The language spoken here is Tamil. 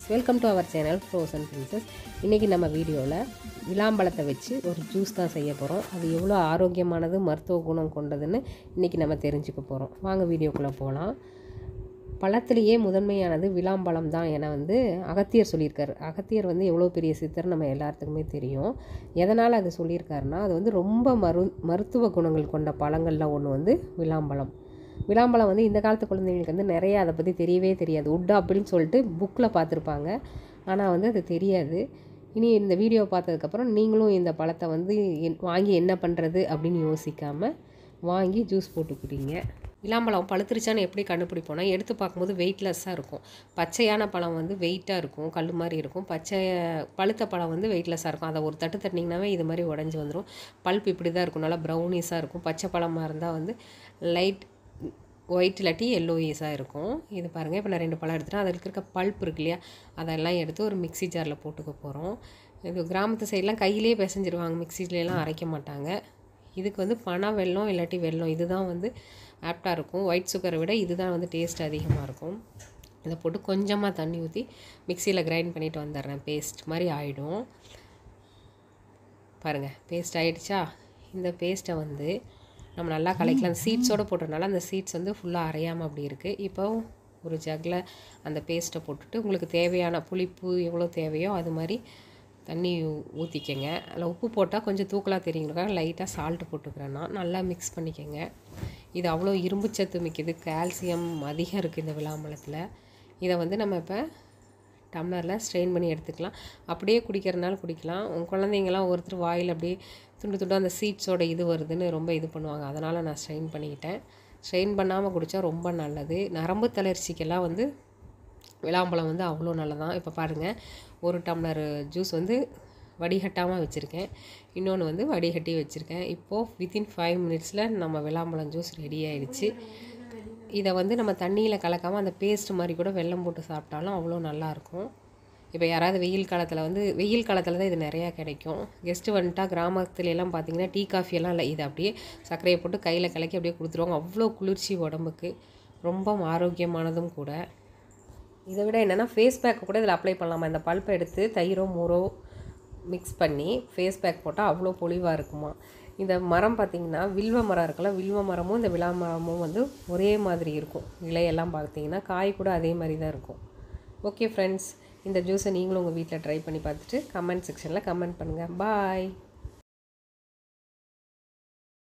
welcome to our channel frozen princess இன்றைக்கி நம்ம வீடியோவில் விளாம்பழத்தை வச்சு ஒரு ஜூஸ் தான் செய்ய போகிறோம் அது எவ்வளோ ஆரோக்கியமானது மருத்துவ குணம் கொண்டதுன்னு இன்றைக்கி நம்ம தெரிஞ்சுக்க போகிறோம் வாங்க வீடியோக்குள்ளே போகலாம் பழத்திலேயே முதன்மையானது விளாம்பழம் தான் என வந்து அகத்தியர் சொல்லியிருக்காரு அகத்தியர் வந்து எவ்வளோ பெரிய சித்தர் நம்ம எல்லாத்துக்குமே தெரியும் எதனால் அது சொல்லியிருக்காருன்னா அது வந்து ரொம்ப மரு மருத்துவ குணங்கள் கொண்ட பழங்களில் ஒன்று வந்து விளாம்பழம் விளாம்பழம் வந்து இந்த காலத்து குழந்தைங்களுக்கு வந்து நிறைய அதை பற்றி தெரியவே தெரியாது உட் அப்படின்னு சொல்லிட்டு புக்கில் பார்த்துருப்பாங்க ஆனால் வந்து அது தெரியாது இனி இந்த வீடியோ பார்த்ததுக்கப்புறம் நீங்களும் இந்த பழத்தை வந்து என்- வாங்கி என்ன பண்ணுறது அப்படின்னு யோசிக்காமல் வாங்கி ஜூஸ் போட்டு குடிங்க விளாம்பழம் பழுத்துருச்சான்னு எப்படி கண்டுபிடிப்போம்னா எடுத்து பார்க்கும்போது வெயிட்லெஸ்ஸாக இருக்கும் பச்சையான பழம் வந்து வெயிட்டாக இருக்கும் கல் மாதிரி இருக்கும் பச்சை பழுத்த பழம் வந்து வெயிட்லெஸ்ஸாக இருக்கும் அதை ஒரு தட்டு தட்டினீங்கன்னாவே இது மாதிரி உடஞ்சி வந்துடும் பல்ப் இப்படி தான் இருக்கும் நல்லா ப்ரௌனிஸாக இருக்கும் பச்சை பழமாக இருந்தால் வந்து லைட் ஒயிட் இல்லாட்டி எல்லோயிஸாக இருக்கும் இது பாருங்கள் இப்போ நான் ரெண்டு பழம் எடுத்துட்டேன் அதில் இருக்க பல்ப் இருக்கு இல்லையா அதெல்லாம் எடுத்து ஒரு மிக்ஸி ஜாரில் போட்டுக்க போகிறோம் இது கிராமத்து சைட்லாம் கையிலே பிசைஞ்சிருவாங்க மிக்சிலலாம் அரைக்க மாட்டாங்க இதுக்கு வந்து பனை வெல்லம் இல்லாட்டி வெல்லம் இதுதான் வந்து ஆப்டாக இருக்கும் ஒயிட் சுகரை விட இதுதான் வந்து டேஸ்ட் அதிகமாக இருக்கும் இதை போட்டு கொஞ்சமாக தண்ணி ஊற்றி மிக்சியில் கிரைண்ட் பண்ணிட்டு வந்துடுறேன் பேஸ்ட் மாதிரி ஆகிடும் பாருங்கள் பேஸ்ட் ஆயிடுச்சா இந்த பேஸ்ட்டை வந்து நம்ம நல்லா கலக்கலாம் அந்த சீட்ஸோடு போட்டதுனால அந்த சீட்ஸ் வந்து ஃபுல்லாக அரையாமல் அப்படி இருக்குது இப்போ ஒரு ஜக்கில் அந்த பேஸ்ட்டை போட்டுட்டு உங்களுக்கு தேவையான புளிப்பு எவ்வளோ தேவையோ அது மாதிரி தண்ணி ஊற்றிக்கங்க அதில் உப்பு போட்டால் கொஞ்சம் தூக்கலாக தெரியுங்கிறக்காக லைட்டாக சால்ட்டு போட்டுக்கிறேன் நான் நல்லா மிக்ஸ் பண்ணிக்கங்க இது அவ்வளோ இரும்புச்சத்து மிக்கது கால்சியம் அதிகம் இருக்குது இந்த விளாம்பழத்தில் இதை வந்து நம்ம இப்போ டம்ளரில் ஸ்ட்ரெயின் பண்ணி எடுத்துக்கலாம் அப்படியே குடிக்கிறதுனால குடிக்கலாம் உங்கள் குழந்தைங்கலாம் ஒருத்தர் வாயில் அப்படியே துண்டு துண்டு அந்த சீட்ஸோட இது வருதுன்னு ரொம்ப இது பண்ணுவாங்க அதனால் நான் ஸ்ட்ரெயின் பண்ணிக்கிட்டேன் ஸ்ட்ரெயின் பண்ணாமல் குடித்தா ரொம்ப நல்லது நரம்பு தளர்ச்சிக்கெல்லாம் வந்து விளாம்பழம் வந்து அவ்வளோ நல்லதான் இப்போ பாருங்கள் ஒரு டம்ளர் ஜூஸ் வந்து வடிகட்டாமல் வச்சுருக்கேன் இன்னொன்று வந்து வடிகட்டி வச்சுருக்கேன் இப்போது வித்தின் ஃபைவ் மினிட்ஸில் நம்ம விளாம்பழம் ஜூஸ் ரெடி ஆயிடுச்சு இதை வந்து நம்ம தண்ணியில் கலக்காமல் அந்த பேஸ்ட் மாதிரி கூட வெல்லம் போட்டு சாப்பிட்டாலும் அவ்வளோ நல்லாயிருக்கும் இப்போ யாராவது வெயில் காலத்தில் வந்து வெயில் காலத்தில் தான் இது நிறையா கிடைக்கும் கெஸ்ட்டு வந்துட்டா கிராமத்துல எல்லாம் பார்த்தீங்கன்னா டீ காஃபி எல்லாம் இல்லை இது அப்படியே சர்க்கரையை போட்டு கையில் கலக்கி அப்படியே கொடுத்துருவாங்க அவ்வளோ குளிர்ச்சி உடம்புக்கு ரொம்ப ஆரோக்கியமானதும் கூட இதை விட என்னென்னா ஃபேஸ் பேக் கூட இதில் அப்ளை பண்ணலாமா இந்த பல்ப்பை எடுத்து தயிரோ மோரோ மிக்ஸ் பண்ணி ஃபேஸ் பேக் போட்டால் அவ்வளோ பொலிவாக இருக்குமா இந்த மரம் பார்த்திங்கன்னா வில்வ மரம் இருக்குல்ல வில்வ மரமும் இந்த விழா மரமும் வந்து ஒரே மாதிரி இருக்கும் இலையெல்லாம் பார்த்தீங்கன்னா காய் கூட அதே மாதிரி தான் இருக்கும் ஓகே ஃப்ரெண்ட்ஸ் இந்த ஜூஸை நீங்களும் உங்கள் வீட்டில் ட்ரை பண்ணி பார்த்துட்டு கமெண்ட் செக்ஷனில் கமெண்ட் பண்ணுங்கள் பாய்